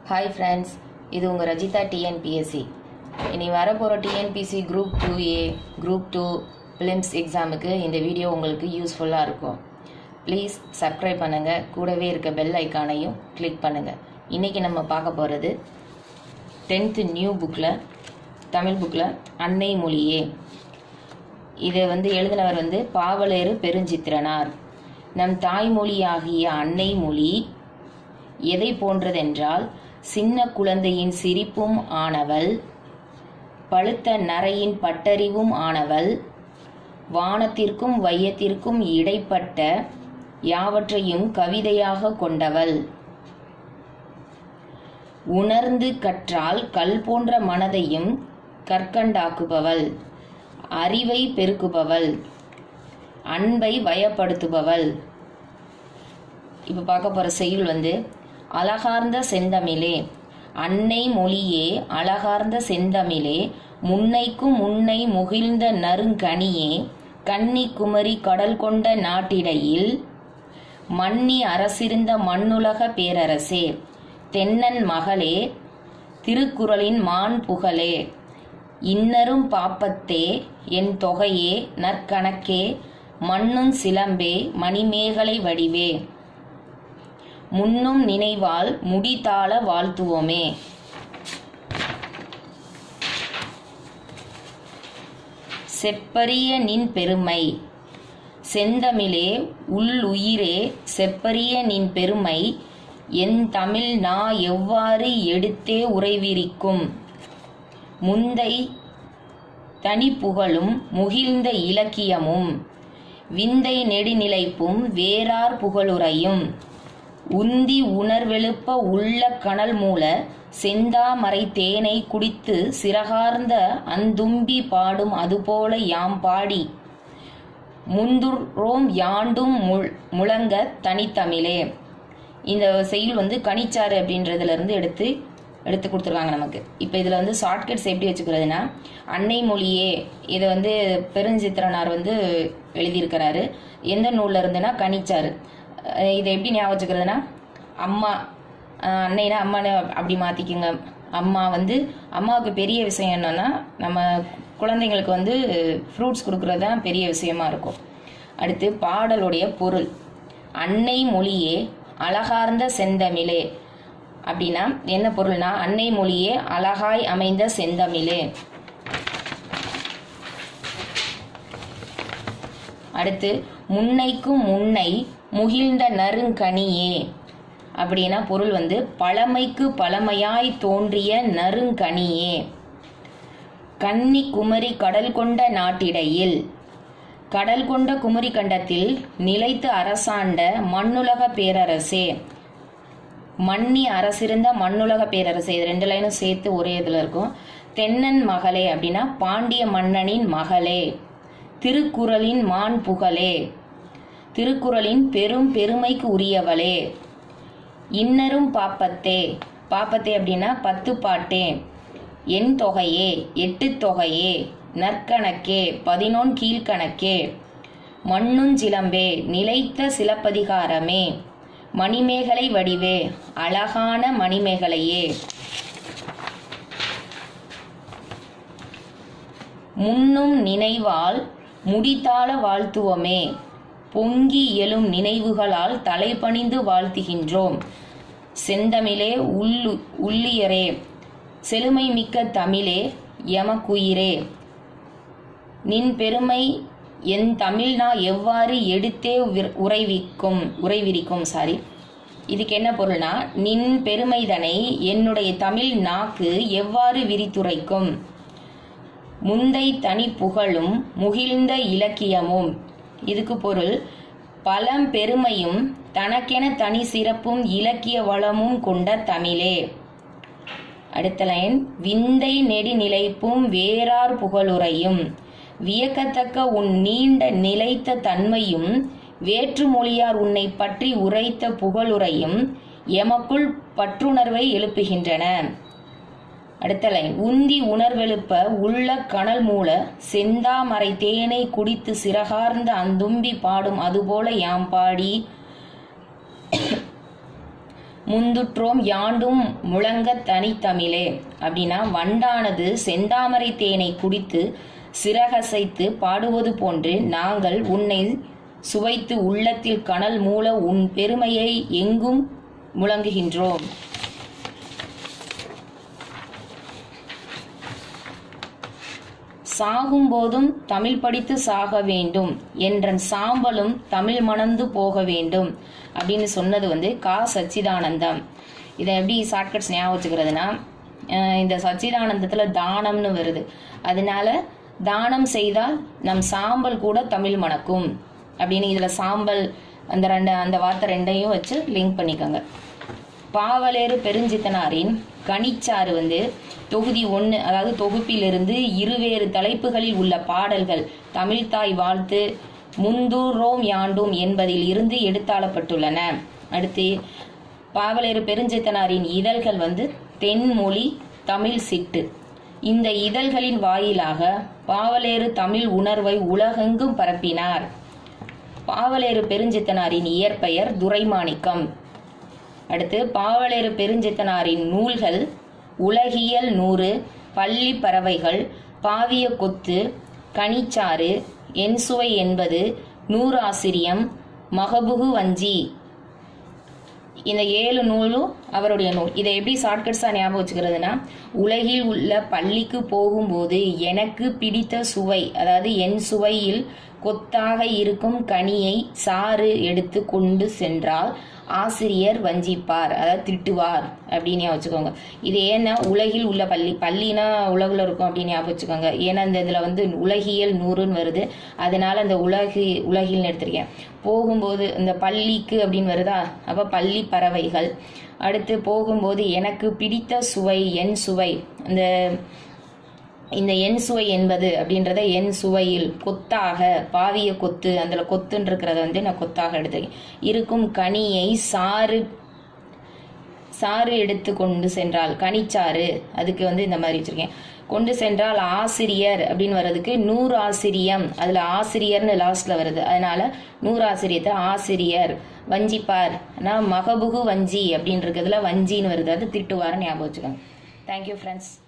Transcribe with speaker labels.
Speaker 1: hi friends இது உங்கள் Rajitha TNPSC இனி வரப்போகிற TNPSC group two A group two prelims எக்ஸாமுக்கு இந்த வீடியோ உங்களுக்கு யூஸ்ஃபுல்லாக இருக்கும் ப்ளீஸ் சப்ஸ்கிரைப் பண்ணுங்கள் கூடவே இருக்க பெல் ஐக்கானையும் கிளிக் பண்ணுங்கள் இன்றைக்கி நம்ம பார்க்க போகிறது டென்த்து நியூ புக்கில் தமிழ் புக்கில் அன்னை மொழியே இதை வந்து எழுதினவர் வந்து பாவலேறு பெருஞ்சித்திரனார் நம் தாய்மொழியாகிய அன்னை மொழி எதை போன்றதென்றால் சின்ன குழந்தையின் சிரிப்பும் ஆனவள் பழுத்த நரையின் பட்டறிவும் ஆனவள் வானத்திற்கும் வையத்திற்கும் இடைப்பட்ட யாவற்றையும் கவிதையாக கொண்டவள் உணர்ந்து கற்றால் கல் போன்ற மனதையும் கற்கண்டாக்குபவள் அறிவை பெருக்குபவள் அன்பை வயப்படுத்துபவள் இப்போ பார்க்க போகிற செய்யுள் வந்து அழகார்ந்த செந்தமிழே அன்னை மொழியே அழகார்ந்த செந்தமிழே முன்னைக்கும் முன்னை முகிழ்ந்த நறுங்கனியே கன்னி குமரி கடல் கொண்ட நாட்டிடையில் மன்னி அரசிருந்த மண்ணுலக பேரரசே தென்னன் மகளே திருக்குறளின் மான் புகழே இன்னரும் பாப்பத்தே என் தொகையே நற்கணக்கே மண்ணும் சிலம்பே மணிமேகலை வடிவே முன்னும் நினைவால் முடித்தாள வாழ்த்துவோமே செப்பரிய நின் பெருமை செந்தமிழே உள்ளுயிரே செப்பரிய நின் பெருமை என் தமிழ் நா எவ்வாறு எடுத்தே உறைவிரிக்கும் முந்தை தனிப்புகழும் முகிழ்ந்த இலக்கியமும் விந்தை நெடுநிலைப்பும் வேறார் புகழுரையும் உந்தி உணர்வெழுப்ப உள்ள கனல் மூல செந்தாமரை தேனை குடித்து சிறகார்ந்த அந்தும்பி பாடும் அதுபோல யாம் பாடி முந்துரோம் யாண்டும் முள் முழங்க தனித்தமிழே இந்த செய்யுள் வந்து கனிச்சாறு அப்படின்றதுல இருந்து எடுத்து எடுத்து கொடுத்துருக்காங்க நமக்கு இப்போ இதில் வந்து ஷார்ட்கட்ஸ் எப்படி வச்சுக்கிறதுனா அன்னை மொழியே இதை வந்து பெருஞ்சித்திரனார் வந்து எழுதியிருக்கிறாரு எந்த நூலில் இருந்துன்னா கனிச்சாறு அஹ் இதை எப்படி ஞாபகம் வச்சுக்கிறதுனா அம்மா அஹ் அன்னைனா அம்மானு அப்படி மாற்றிக்குங்க அம்மா வந்து அம்மாவுக்கு பெரிய விஷயம் என்னன்னா நம்ம குழந்தைங்களுக்கு வந்து ஃப்ரூட்ஸ் கொடுக்குறது தான் பெரிய விஷயமா இருக்கும் அடுத்து பாடலுடைய பொருள் அன்னை மொழியே அழகார்ந்த செந்தமிழே அப்படின்னா என்ன பொருள்னா அன்னை மொழியே அழகாய் அமைந்த செந்தமிழே அடுத்து முன்னைக்கும் முன்னை முகிழ்ந்த நறுங்கனியே அப்படின்னா பொருள் வந்து பழமைக்கு பழமையாய் தோன்றிய நறுங்கனியே கன்னி குமரி கடல் கொண்ட நாட்டிடையில் கடல் கொண்ட குமரி கண்டத்தில் நிலைத்து அரசாண்ட மண்ணுலக பேரரசே மன்னி அரசிருந்த மண்ணுலக பேரரசே இது ரெண்டு லைனும் சேர்த்து ஒரே இதில் இருக்கும் தென்னன் மகளே அப்படின்னா பாண்டிய மன்னனின் மகளே திருக்குறளின் மான் புகழே திருக்குறளின் பெரும் பெருமைக்கு உரியவளே இன்னரும் பாப்பத்தே பாப்பத்தே அப்படின்னா பத்து பாட்டே என் தொகையே எட்டு தொகையே நற்கணக்கே பதினொன் கீழ்கணக்கே மண்ணுஞ்சிலம்பே நிலைத்த சிலப்பதிகாரமே மணிமேகலை வடிவே அழகான மணிமேகலையே முன்னும் நினைவால் முடித்தாள வாழ்த்துவமே பொங்கி எழும் நினைவுகளால் தலைபணிந்து வாழ்த்துகின்றோம் செந்தமிழே உள்ளு உள்ளியரே செழுமை மிக்க தமிழே எமக்குயிரே நின் பெருமை என் தமிழ்னா எவ்வாறு எடுத்தே உவிர்- உறைவிக்கும் உறைவிரிக்கும் சாரி இதுக்கு என்ன பொருள்னா நின் பெருமைதனை என்னுடைய தமிழ் நாக்கு எவ்வாறு விரித்துரைக்கும் முந்தை தனி புகழும் முகிழ்ந்த இலக்கியமும் இதுக்கு பொருள் பழம் பெருமையும் தனக்கென தனி சிறப்பும் இலக்கிய வளமும் கொண்ட தமிழே அடுத்த லைன் விந்தை நெடுநிலைப்பும் வேறார் புகழுரையும் வியக்கத்தக்க உன் நீண்ட நிலைத்த தன்மையும் வேற்றுமொழியார் உன்னை பற்றி உரைத்த புகழுரையும் எமக்குள் பற்றுணர்வை எழுப்புகின்றன அடுத்த லைன் உந்தி உணர்வெழுப்ப உள்ள கனல் மூல செந்தாமரை தேனை குடித்து சிறகார்ந்த அந்தும்பி பாடும் அதுபோல யாம் பாடி முந்துற்றோம் யாண்டும் முழங்க தனித்தமிழே அப்படின்னா வண்டானது செந்தாமரை தேனை குடித்து சிறகசைத்து பாடுவது போன்று நாங்கள் உன்னை சுவைத்து உள்ளத்தில் கனல் மூல உன் பெருமையை எங்கும் முழங்குகின்றோம் சாகும் போதும் தமிழ் படித்து சாக வேண்டும் என்றன் சாம்பலும் தமிழ் மணந்து போக வேண்டும் அப்படின்னு சொன்னது வந்து கா சச்சிதானந்தம் இதை எப்படி ஷார்ட்கட்ஸ் ஞாபகம் வச்சுக்கிறதுனா அஹ் இந்த சச்சிதானந்தத்தில் தானம்னு வருது அதனால தானம் செய்தால் நம் சாம்பல் கூட தமிழ் மணக்கும் அப்படின்னு இதில் சாம்பல் அந்த ரெண்டு அந்த வார்த்தை ரெண்டையும் வச்சு லிங்க் பண்ணிக்கோங்க பாவலேறு பெருஞ்சித்தனாரின் கனிச்சாறு வந்து தொகுதி ஒன்று அதாவது தொகுப்பிலிருந்து இருவேறு தலைப்புகளில் உள்ள பாடல்கள் தமிழ்தாய் வாழ்த்து முந்தூரோம் யாண்டும் என்பதில் இருந்து எடுத்தாளப்பட்டுள்ளன அடுத்து பாவலேறு பெருஞ்சித்தனாரின் இதழ்கள் வந்து தென்மொழி தமிழ் சிட்டு இந்த இதழ்களின் வாயிலாக பாவலேறு தமிழ் உணர்வை உலகெங்கும் பரப்பினார் பாவலேறு பெருஞ்சித்தனாரின் இயற்பெயர் துரைமாணிக்கம் அடுத்து பாவலேறு பெருஞ்சித்தனாரின் நூல்கள் உலகியல் நூறு பள்ளி பறவைகள் பாவிய கொத்து கனிச்சாறு என்சுவை என்பது நூறாசிரியம் மகபுகு வஞ்சி இந்த ஏழு நூலும் அவருடைய நூல் இதை எப்படி ஷார்ட்கட்ஸாக ஞாபகம் வச்சுக்கிறதுனா உலகில் உள்ள பள்ளிக்கு போகும்போது எனக்கு பிடித்த சுவை அதாவது என் சுவையில் கொத்தாக இருக்கும் கனியை சாறு எடுத்து கொண்டு சென்றால் ஆசிரியர் வஞ்சிப்பார் அதாவது திட்டுவார் அப்படின்னு ஞாபகம் வச்சுக்கோங்க இது ஏன்னா உலகில் உள்ள பள்ளி பள்ளினா உலகில் இருக்கும் அப்படின்னு ஞாபகம் வச்சுக்கோங்க ஏன்னா இந்த இதில் வந்து உலகியல் நூறுன்னு வருது அதனால அந்த உலகி உலகில்னு எடுத்திருக்கேன் போகும்போது இந்த பள்ளிக்கு அப்படின்னு வருதா அப்போ பள்ளி பறவைகள் அடுத்து போகும்போது எனக்கு பிடித்த சுவை என் சுவை இந்த இந்த என் சுவை என்பது அப்படின்றத என் சுவையில் கொத்தாக பாவிய கொத்து அதில் கொத்துன்னு இருக்கிறத வந்து நான் கொத்தாக எடுத்துக்கேன் இருக்கும் கனியை சாறு சாறு எடுத்து கொண்டு சென்றால் கனிச்சாறு அதுக்கு வந்து இந்த மாதிரி வச்சிருக்கேன் கொண்டு சென்றால் ஆசிரியர் அப்படின்னு வர்றதுக்கு நூறு ஆசிரியம் அதில் ஆசிரியர்னு லாஸ்ட்ல வருது அதனால நூறு ஆசிரியத்தை ஆசிரியர் வஞ்சிப்பார் ஆனால் மகபுகு வஞ்சி அப்படின்றதுல வஞ்சின்னு வருது அது திட்டுவார்னு ஞாபகம் வச்சுக்கோங்க தேங்க்யூ ஃப்ரெண்ட்ஸ்